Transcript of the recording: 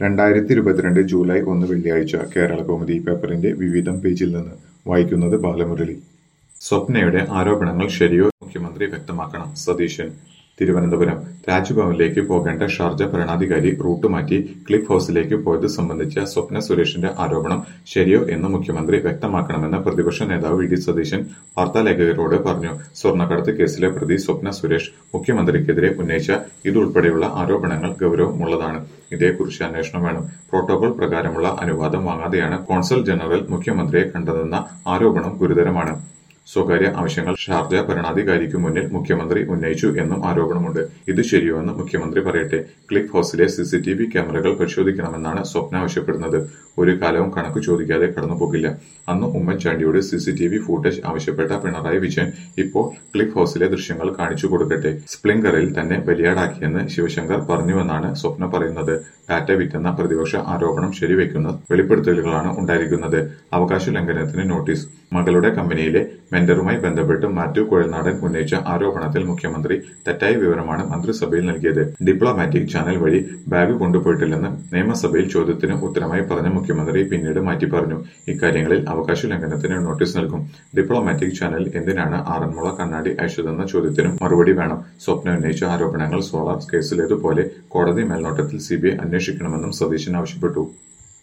രണ്ടായിരത്തി ഇരുപത്തിരണ്ട് ജൂലൈ ഒന്ന് വെള്ളിയാഴ്ച കേരളകൗമുദി പേപ്പറിന്റെ വിവിധം പേജിൽ നിന്ന് വായിക്കുന്നത് ബാലമുരളി സ്വപ്നയുടെ ആരോപണങ്ങൾ ശരിയോ മുഖ്യമന്ത്രി വ്യക്തമാക്കണം സതീശൻ തിരുവനന്തപുരം രാജ്ഭവനിലേക്ക് പോകേണ്ട ഷാർജ ഭരണാധികാരി റൂട്ട് മാറ്റി ക്ലിഫ് ഹൌസിലേക്ക് പോയത് സംബന്ധിച്ച സ്വപ്ന സുരേഷിന്റെ ആരോപണം ശരിയോ എന്ന് മുഖ്യമന്ത്രി വ്യക്തമാക്കണമെന്ന് പ്രതിപക്ഷ നേതാവ് വി ഡി സതീശൻ വാർത്താലേഖകരോട് പറഞ്ഞു സ്വർണ്ണക്കടത്ത് കേസിലെ പ്രതി സ്വപ്ന സുരേഷ് മുഖ്യമന്ത്രിക്കെതിരെ ഉന്നയിച്ച ഇതുൾപ്പെടെയുള്ള ആരോപണങ്ങൾ ഗൌരവമുള്ളതാണ് ഇതേക്കുറിച്ച് അന്വേഷണം വേണം പ്രോട്ടോകോൾ പ്രകാരമുള്ള അനുവാദം വാങ്ങാതെയാണ് കോൺസൽ ജനറൽ മുഖ്യമന്ത്രിയെ കണ്ടതെന്ന ആരോപണം ഗുരുതരമാണ് സ്വകാര്യ ആവശ്യങ്ങൾ ഷാർജ ഭരണാധികാരിക്ക് മുന്നിൽ മുഖ്യമന്ത്രി ഉന്നയിച്ചു എന്നും ആരോപണമുണ്ട് ഇത് ശരിയോയെന്ന് മുഖ്യമന്ത്രി പറയട്ടെ ക്ലിഫ് ഹൌസിലെ സിസിടിവി ക്യാമറകൾ പരിശോധിക്കണമെന്നാണ് സ്വപ്ന ആവശ്യപ്പെടുന്നത് ഒരു കാലവും കണക്ക് ചോദിക്കാതെ കടന്നുപോകില്ല അന്ന് ഉമ്മൻചാണ്ടിയോട് സിസിടിവി ഫൂട്ടേജ് ആവശ്യപ്പെട്ട പിണറായി വിജയൻ ഇപ്പോൾ ക്ലിഫ് ഹൌസിലെ ദൃശ്യങ്ങൾ കാണിച്ചു കൊടുക്കട്ടെ സ്പ്ലിങ്കറിൽ തന്നെ ബലിയാടാക്കിയെന്ന് ശിവശങ്കർ പറഞ്ഞുവെന്നാണ് സ്വപ്ന പറയുന്നത് ഡാറ്റ വിറ്റെന്ന പ്രതിപക്ഷ ആരോപണം ശരിവെക്കുന്ന വെളിപ്പെടുത്തലുകളാണ് ഉണ്ടായിരിക്കുന്നത് അവകാശ ലംഘനത്തിന് നോട്ടീസ് മകളുടെ കമ്പനിയിലെ മെന്ററുമായി ബന്ധപ്പെട്ട് മാത്യു കുഴൽനാടൻ ഉന്നയിച്ച ആരോപണത്തിൽ മുഖ്യമന്ത്രി തെറ്റായ വിവരമാണ് മന്ത്രിസഭയിൽ നൽകിയത് ഡിപ്ലോമാറ്റിക് ചാനൽ വഴി ബാഗ് കൊണ്ടുപോയിട്ടില്ലെന്ന് നിയമസഭയിൽ ചോദ്യത്തിന് ഉത്തരമായി പറഞ്ഞ മുഖ്യമന്ത്രി പിന്നീട് മാറ്റി പറഞ്ഞു ഇക്കാര്യങ്ങളിൽ അവകാശ ലംഘനത്തിന് നോട്ടീസ് നൽകും ഡിപ്ലോമാറ്റിക് ചാനൽ എന്തിനാണ് ആറന്മുള കണ്ണാടി അയച്ചതെന്ന ചോദ്യത്തിനും മറുപടി വേണം സ്വപ്ന ഉന്നയിച്ച ആരോപണങ്ങൾ സോളാർ കേസിലേതുപോലെ കോടതി മേൽനോട്ടത്തിൽ സിബിഐ അന്വേഷിക്കണമെന്നും സതീശൻ ആവശ്യപ്പെട്ടു